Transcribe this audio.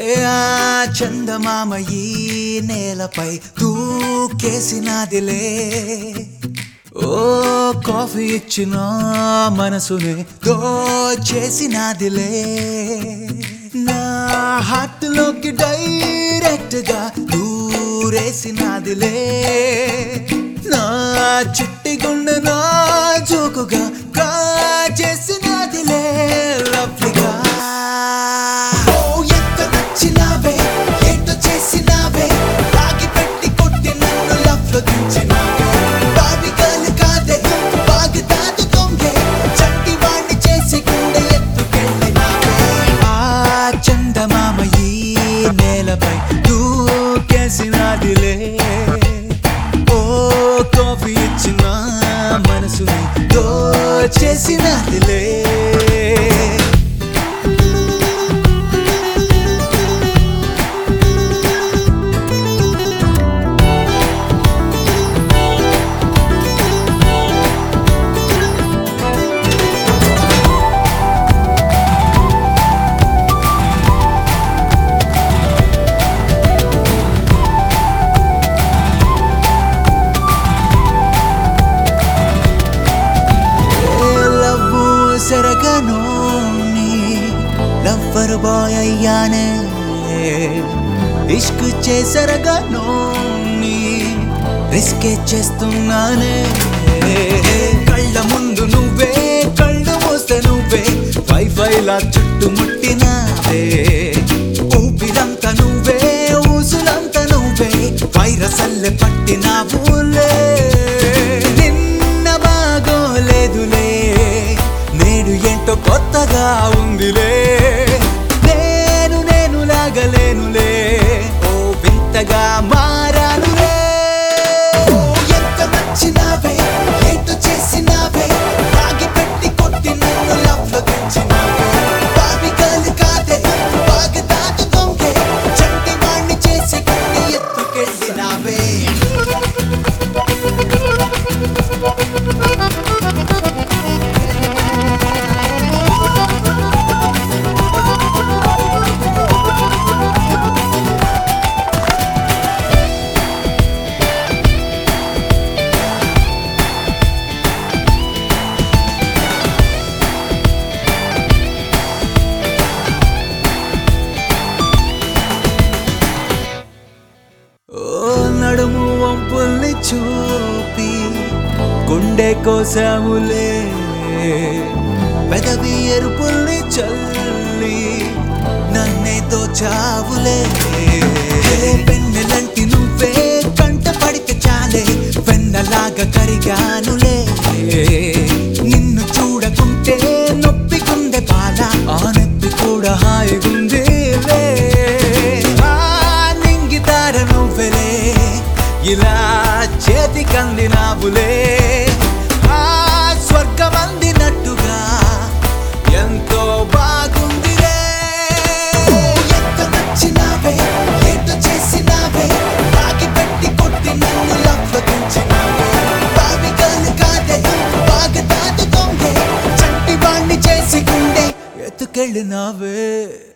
ఏ ఆ చందమామ ఈ నేలపై దూకేసినాదిలే ఓ కాఫీ ఇచ్చిన మనసుని దోచేసినాదిలే నా హార్ట్ లోకి డైరెక్ట్ గా దూరేసినాదిలే నా చిట్టి గుండె నా జోకుగా కాచేసినాదిలే లవ్లీగా ఓ ఎంత నచ్చినావే ఏంటో చేసినావే రాగి పెట్టి కొట్టి నన్ను లవ్ లో దించినావే బావి గాలి కాదే బాగి దాదు దొంగే చట్టి వాణ్ణి చేసి గుండె ఎత్తుకెళ్ళినావే ఆ చందమామ ఈ నేలపై దూకేసినాదిలే ఓ కాఫీ ఇచ్చిన మనసుని దోచేసినదిలే లవ్వు సెరగను లవ్వర్ బాయ్ అయ్యానే ఇష్క్ చేసరగను రిస్కే చేస్తున్నానే కళ్ళ ముందు నువ్వే కళ్ళు మూస్తే నువ్వే వైఫైలా చుట్టుముట్టినావే ఊపిరంతా నువ్వే ఊసులంతా నువ్వే వైరస్ అల్లె పట్టినావులే నిన్న బాగోలేదులే నేడు ఏంటో కొత్తగా ఉందిలే నేను నేను లాగలేనులే ఓ వింతగా మారానులే ఓ ఎంత నచ్చినావే ఏంటో చేసినావే రాగి పెట్టి కొట్టి నన్ను లవ్ లో దించినావే బావి గాలి కాదే బాగా దాటు దొంగే చంటి వాణ్ణి చేసి గుండె ఎత్తుకెళ్ళినావే ఓ నడుము వంపుల్ని చూపి గుండె కోసాములే పెదవి ఎరుపుల్ని చల్లి నన్నే దోచావులే పెన్నెలంటి నువ్వే కంట పడితే చాలే వెన్నలాగా కరిగానులే నిన్ను చూడకుంటే నొప్పికుందే బాల ఆ నొప్పి కూడా హాయిగుందిలే ఆ నింగితార నువ్వెలే ఇలా చేతికందినావులే ఆ స్వర్గం అందినట్టుగా ఎంతో బాగుందిలే ఎంత నచ్చినావే ఏంటో చేసినావే రాగి పెట్టి కొట్టి నన్ను లవ్ లో దించినావే బావి గాలి కాదే బాగా దాటు దొంగే చంటి వాణ్ణి చేసి గుండె ఎత్తుకెళ్ళినావే